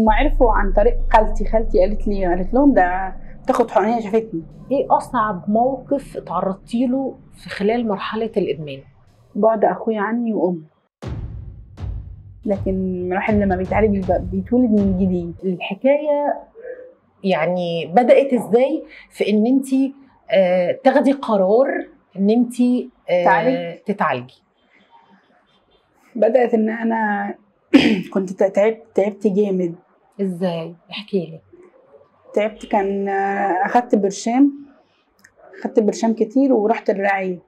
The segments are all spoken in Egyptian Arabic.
هم عرفوا عن طريق خالتي خالتي قالت لي قالت لهم ده بتاخد حقن هي شافتني ايه اصعب موقف اتعرضتي له في خلال مرحله الادمان بعد اخويا عني وامي لكن الواحد لما بيتعالج بيبقى بيتولد من جديد الحكايه يعني بدات ازاي في ان انت آه تاخدي قرار ان انت آه تعالجي. تتعالجي بدات ان انا كنت تعبت تعبت جامد ازاي احكي لي تعبت كان آه، اخدت برشام اخدت برشام كتير ورحت الرعايه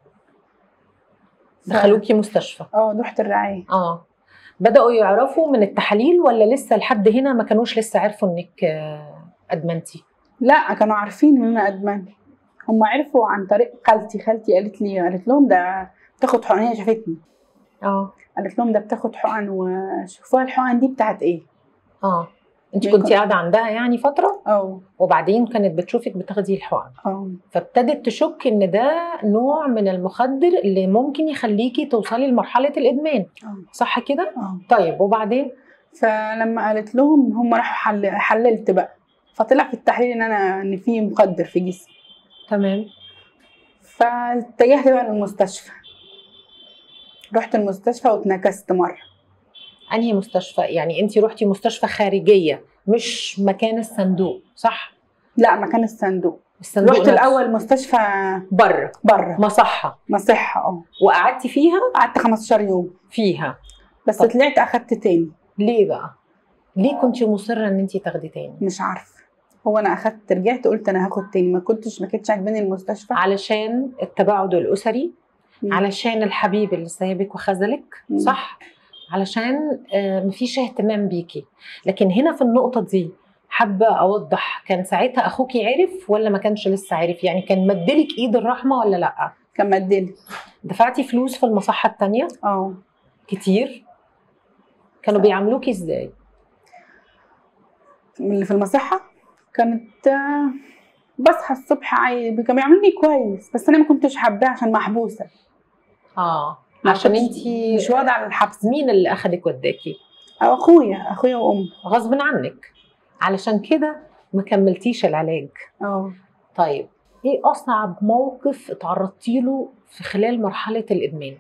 ف- دخلوكي مستشفى اه رحت الرعايه اه بداوا يعرفوا من التحاليل ولا لسه لحد هنا ما كانوش لسه عرفوا انك آه، ادمنتي لا كانوا عارفين ان انا ادمان هم عرفوا عن طريق خالتي خالتي قالت لي قالت لهم ده بتاخد حقن هي شافتني اه قالت لهم ده بتاخد حقن وشوفوها الحقن دي بتاعت ايه اه انت بيكون- كنت قاعده عندها يعني فتره اه وبعدين كانت بتشوفك بتاخدي الحقن اه فابتدت تشك ان ده نوع من المخدر اللي ممكن يخليكي توصلي لمرحله الادمان اه صح كده اه طيب وبعدين فلما قالت لهم هم راحوا حل... حللت بقى فطلع في التحليل ان انا ان في مخدر في جسمي تمام فاتجهت بقى للمستشفى رحت المستشفى واتنكست مره انهي مستشفى يعني انت رحتي مستشفى خارجيه مش مكان الصندوق صح لا مكان الصندوق الصندوق رحت نفسه. الاول مستشفى بره بره مصحه مصحه اه وقعدتي فيها قعدت 15 يوم فيها بس طب. طلعت اخدت تاني ليه بقى ليه كنت مصره ان انت تاخدي تاني مش عارفه هو انا اخدت رجعت قلت انا هاخد تاني ما كنتش ما كنتش عاجباني المستشفى علشان التباعد الاسري مم. علشان الحبيب اللي سايبك وخذلك مم. صح علشان آه، مفيش اهتمام بيكي لكن هنا في النقطه دي حابه اوضح كان ساعتها اخوكي عرف ولا ما كانش لسه عارف يعني كان مدلك ايد الرحمه ولا لا كان مدلي دفعتي فلوس في المصحه التانية اه كتير كانوا بيعاملوكي ازاي من اللي في المصحه كانت آه، بصحى الصبح عادي كانوا بيعملوني كويس بس انا ما كنتش حباه عشان محبوسه اه ما عشان كنتش- انتي مش واضعه على الحبس مين اللي اخدك وداكي او اخويا اخويا وامي غصب عنك علشان كده ما كملتيش العلاج اه طيب ايه اصعب موقف اتعرضتي له في خلال مرحله الادمان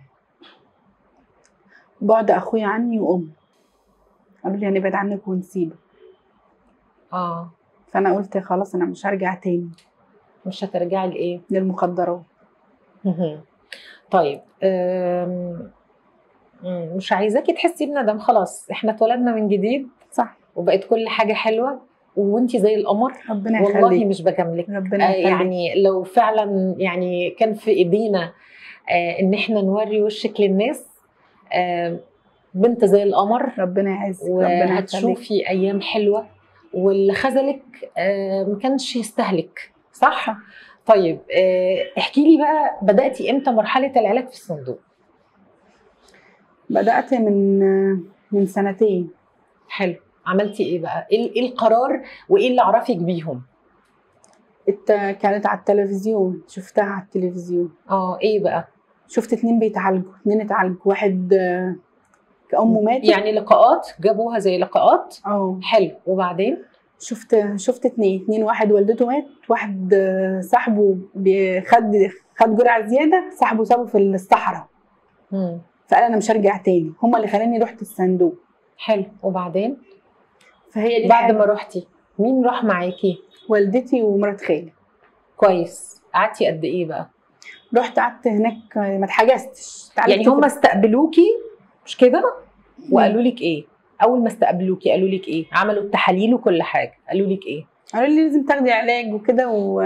بعد اخويا عني وامي قالوا لي هنبعد عنك ونسيبك اه فانا قلت خلاص انا مش هرجع تاني مش هترجعي لايه للمخدرات مهم. طيب أم... مم، مش عايزاكي تحسي بندم خلاص احنا اتولدنا من جديد صح وبقت كل حاجه حلوه وانتي زي القمر ربنا والله يخليك مش بجاملك ربنا آه، يخليك يعني لو فعلا يعني كان في ايدينا آه، ان احنا نوري وشك للناس آه، بنت زي القمر ربنا يعزك ربنا يخليك وهتشوفي ايام حلوه واللي خذلك آه، ما كانش يستهلك صح؟ صح. طيب آه، احكي لي بقى بداتي امتى مرحله العلاج في الصندوق؟ بدات من من سنتين حلو عملتي ايه بقى؟ ايه إيه القرار وايه اللي عرفك بيهم؟ الت... كانت على التلفزيون شفتها على التلفزيون اه ايه بقى؟ شفت اتنين بيتعالجوا اتنين اتعالجوا واحد آه، كأمه ماتت يعني لقاءات جابوها زي لقاءات اه حلو وبعدين شفت شفت اتنين اتنين واحد والدته مات واحد آه، صاحبه بي- خد خد جرعه زياده صاحبه سابه في الصحراء مم. فقال انا مش هرجع تاني هما اللي خلاني رحت الصندوق حلو وبعدين فهي دي بعد بعد ما رحتي مين راح معاكي والدتي ومرات خالي كويس قعدتي قد ايه بقى رحت قعدت هناك آه، ما اتحجزتش اتعالجت يعني هم في- استقبلوكي مش كده وقالوا لك ايه اول ما استقبلوكي قالوا لك ايه عملوا التحاليل وكل حاجه قالوا لك ايه قالوا لي لازم تاخدي علاج وكده و...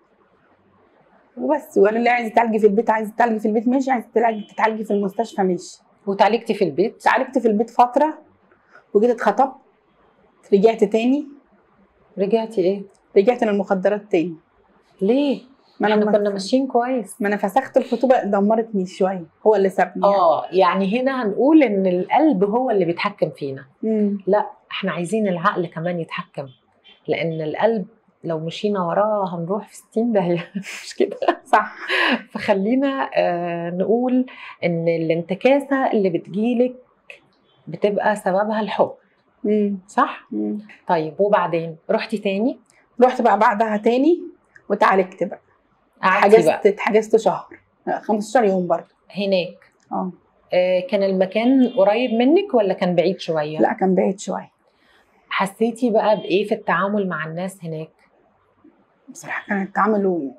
وبس وقالوا لي عايزه تعالجي في البيت عايزه تعالجي في البيت ماشي عايزه تعالجي تتعالجي في المستشفى ماشي وتعالجتي في البيت اتعالجت في البيت فتره وجيت اتخطبت رجعت تاني رجعتي ايه رجعت للمخدرات تاني ليه ما احنا ما- كنا ماشيين كويس ما انا فسخت الخطوبه دمرتني شويه هو اللي سابني اه يعني هنا هنقول ان القلب هو اللي بيتحكم فينا يعني. احنا عايزين العقل كمان يتحكم لان القلب لو مشينا وراه هنروح في 60 داهيه مش كده صح فخلينا آه نقول ان الانتكاسه اللي بتجيلك بتبقى سببها الحب مم. صح مم. طيب وبعدين رحتي تاني رحت بقى بعدها تاني وتعالجت بقى قعدتي بقى حجزت اتحجزت شهر لا، 15 يوم برضه هناك اه آه، كان المكان قريب منك ولا كان بعيد شويه لا كان بعيد شويه حسيتي بقى بايه في التعامل مع الناس هناك بصراحه كان التعامل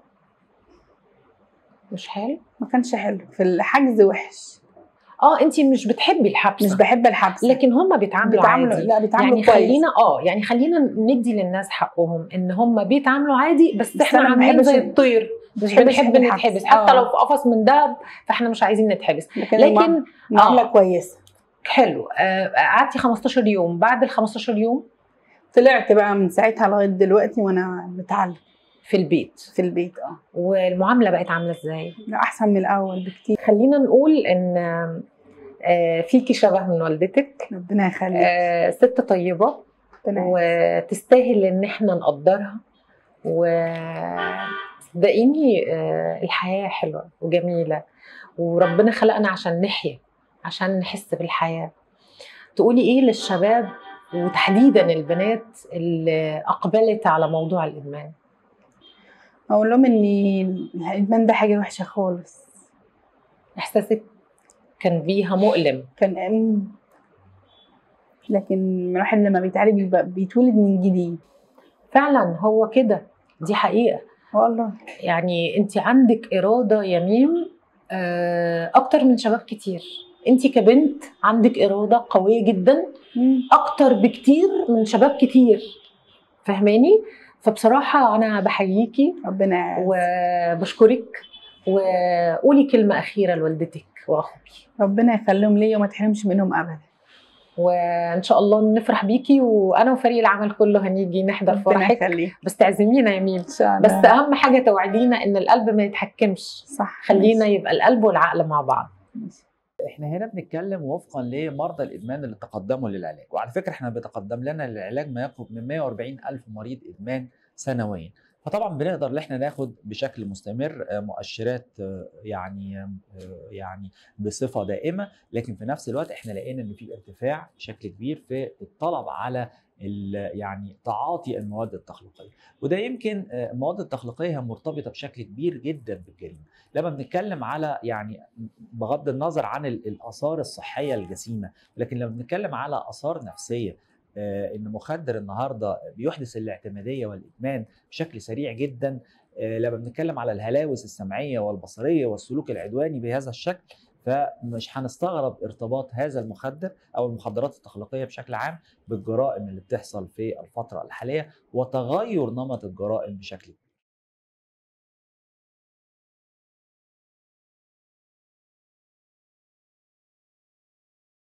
مش حلو ما كانش حلو في الحجز وحش اه انت مش بتحبي الحبس مش بحب الحبس لكن هم بيتعاملوا بيتعاملوا عادي لا بيتعاملوا يعني كويس خلينا اه يعني خلينا ندي للناس حقهم ان هم بيتعاملوا عادي بس, بس احنا أنا ما عاملين بحبش زي ال- الطير مش بحبش بنحب الحبس. نتحبس حتى آه. لو في قفص من دهب فاحنا مش عايزين نتحبس لكن, لكن معامله آه. كويسه حلو آه، قعدتي 15 يوم بعد ال 15 يوم طلعت بقى من ساعتها لغايه دلوقتي وانا بتعلم في البيت في البيت اه والمعامله بقت عامله ازاي لا احسن من الاول بكتير خلينا نقول ان آه، فيكي شبه من والدتك ربنا يخليك آه، ست طيبه ربنا يخليك. وتستاهل ان احنا نقدرها وصدقيني آه، الحياه حلوه وجميله وربنا خلقنا عشان نحيا عشان نحس بالحياه تقولي ايه للشباب وتحديدا البنات اللي اقبلت على موضوع الادمان اقول لهم ان الادمان ده حاجه وحشه خالص احساسك كان بيها مؤلم كان أم لكن الواحد لما بيتعالج بيبقى بيتولد من جديد فعلا هو كده دي حقيقه والله يعني انت عندك اراده يا ميم آه، اكتر من شباب كتير انت كبنت عندك اراده قويه جدا مم. اكتر بكتير من شباب كتير فاهماني فبصراحه انا بحييكي ربنا يعز. وبشكرك وقولي كلمه اخيره لوالدتك واخوكي ربنا يخليهم ليا وما تحرمش منهم ابدا وان شاء الله نفرح بيكي وانا وفريق العمل كله هنيجي نحضر ربنا فرحك يخليك بس تعزمينا يا ميم ان شاء الله بس اهم حاجه توعدينا ان القلب ما يتحكمش صح خلينا يبقى القلب والعقل مع بعض ماشي. احنا هنا بنتكلم وفقا لمرضى الادمان اللي تقدموا للعلاج وعلى فكره احنا بيتقدم لنا للعلاج ما يقرب من 140 الف مريض ادمان سنويا فطبعا بنقدر ان احنا ناخد بشكل مستمر آه، مؤشرات آه، يعني آه، يعني بصفه دائمه لكن في نفس الوقت احنا لقينا ان في ارتفاع بشكل كبير في الطلب على ال- يعني تعاطي المواد التخليقيه وده يمكن آه، المواد التخليقيه مرتبطه بشكل كبير جدا بالجريمه لما بنتكلم على يعني بغض النظر عن ال- الاثار الصحيه الجسيمه لكن لما بنتكلم على اثار نفسيه آه، ان مخدر النهارده بيحدث الاعتماديه والادمان بشكل سريع جدا آه، لما بنتكلم على الهلاوس السمعيه والبصريه والسلوك العدواني بهذا الشكل فمش هنستغرب ارتباط هذا المخدر او المخدرات التخليقيه بشكل عام بالجرائم اللي بتحصل في الفتره الحاليه وتغير نمط الجرائم بشكل كبير